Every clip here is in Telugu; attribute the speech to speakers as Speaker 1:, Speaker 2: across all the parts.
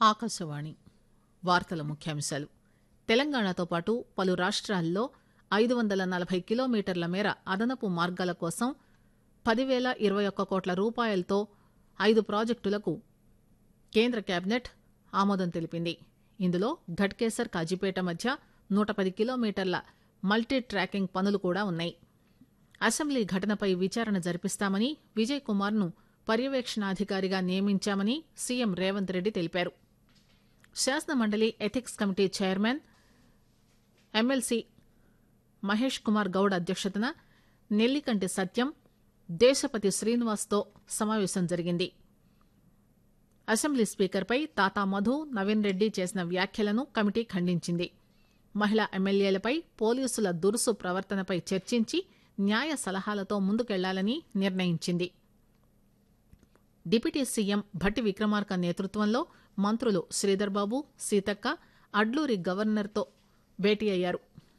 Speaker 1: ఆకాశవాణి వార్తల ముఖ్యాంశాలు తెలంగాణతో పాటు పలు రాష్ట్రాల్లో ఐదు వందల నలభై కిలోమీటర్ల మేర అదనపు మార్గాల కోసం పదివేల ఇరవై ఒక్క కోట్ల రూపాయలతో ఐదు ప్రాజెక్టులకు కేంద్ర కేబినెట్ ఆమోదం తెలిపింది ఇందులో ఘట్కేసర్ కాజీపేట మధ్య నూట పది కిలోమీటర్ల మల్టీ ట్రాకింగ్ పనులు కూడా ఉన్నాయి అసెంబ్లీ ఘటనపై విచారణ జరిపిస్తామని విజయ్ కుమార్ ను పర్యవేక్షణాధికారిగా నియమించామని సీఎం రేవంత్ రెడ్డి తెలిపారు శాసనమండలి ethics committee chairman MLC Mahesh Kumar Goud అధ్యక్షతన నెల్లికంటి సత్యం దేశపతి శ్రీనివాస్తో సమావేశం జరిగింది అసెంబ్లీ స్పీకర్పై తాతా మధు నవీన్ రెడ్డి చేసిన వ్యాఖ్యలను కమిటీ ఖండించింది మహిళా ఎమ్మెల్యేలపై పోలీసుల దురుసు ప్రవర్తనపై చర్చించి న్యాయ సలహాలతో ముందుకెళ్లాలని నిర్ణయించింది డిప్యూటీ సీఎం భట్టి విక్రమార్క నేతృత్వంలో మంత్రులు శ్రీధర్బాబు సీతక్క అడ్లూరి గవర్నర్తో భేటీ అయ్యారు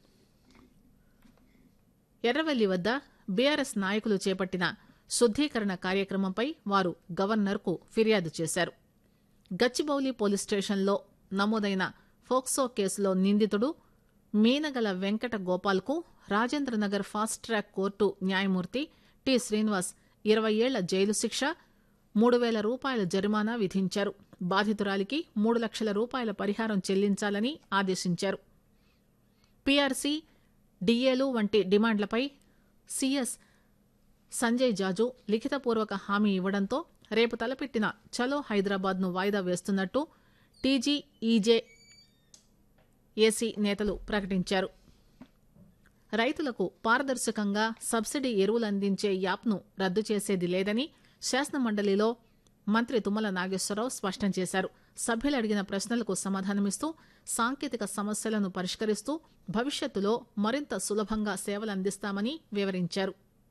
Speaker 1: ఎర్రవెల్లి వద్ద బీఆర్ఎస్ నాయకులు చేపట్టిన శుద్దీకరణ కార్యక్రమంపై వారు గవర్నర్కు ఫిర్యాదు చేశారు గచ్చిబౌలి పోలీస్ స్టేషన్లో నమోదైన ఫోక్సో కేసులో నిందితుడు మీనగల వెంకట గోపాల్కు రాజేంద్రనగర్ ఫాస్ట్ ట్రాక్ కోర్టు న్యాయమూర్తి టి శ్రీనివాస్ ఇరవై ఏళ్ల జైలు శిక్ష మూడు వేల రూపాయల జరిమానా విధించారు బాధితురాలికి మూడు లక్షల రూపాయల పరిహారం చెల్లించాలని ఆదేశించారు పీఆర్సీ డిఏలు వంటి డిమాండ్లపై సీఎస్ సంజయ్ జాజు లిఖితపూర్వక హామీ ఇవ్వడంతో రేపు తలపెట్టిన చలో హైదరాబాద్ ను వాయిదా వేస్తున్నట్టు టీజీఈజే ఏసీ నేతలు ప్రకటించారు రైతులకు పారదర్శకంగా సబ్సిడీ ఎరువులు అందించే యాప్ను రద్దు చేసేది లేదని శాసనమండలిలో మంత్రి తుమ్మల నాగేశ్వరరావు స్పష్టం చేశారు సభ్యులు అడిగిన ప్రశ్నలకు సమాధానమిస్తూ సాంకేతిక సమస్యలను పరిష్కరిస్తూ భవిష్యత్తులో మరింత సులభంగా సేవలు అందిస్తామని వివరించారు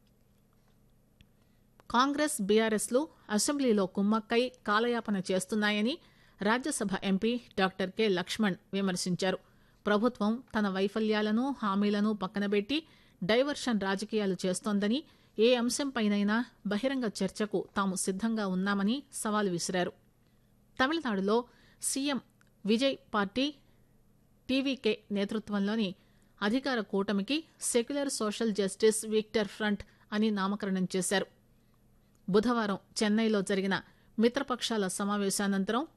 Speaker 1: కాంగ్రెస్ బీఆర్ఎస్లు అసెంబ్లీలో కుమ్మక్కై కాలయాపన చేస్తున్నాయని Rajya Sabha MP doctor K Laxman విమర్శించారు ప్రభుత్వం తన వైఫల్యాలను హామీలను పక్కనబెట్టి డైవర్షన్ రాజకీయాలు చేస్తోందని ఏ అంశంపైనైనా బహిరంగ చర్చకు తాము సిద్దంగా ఉన్నామని సవాల్ విసిరారు తమిళనాడులో సీఎం విజయ్ పార్టీ టీవీకే నేతృత్వంలోని అధికార కూటమికి secular social justice victor front అని నామకరణం చేశారు బుధవారం చెన్నైలో జరిగిన మిత్రపక్షాల సమావేశానంతరం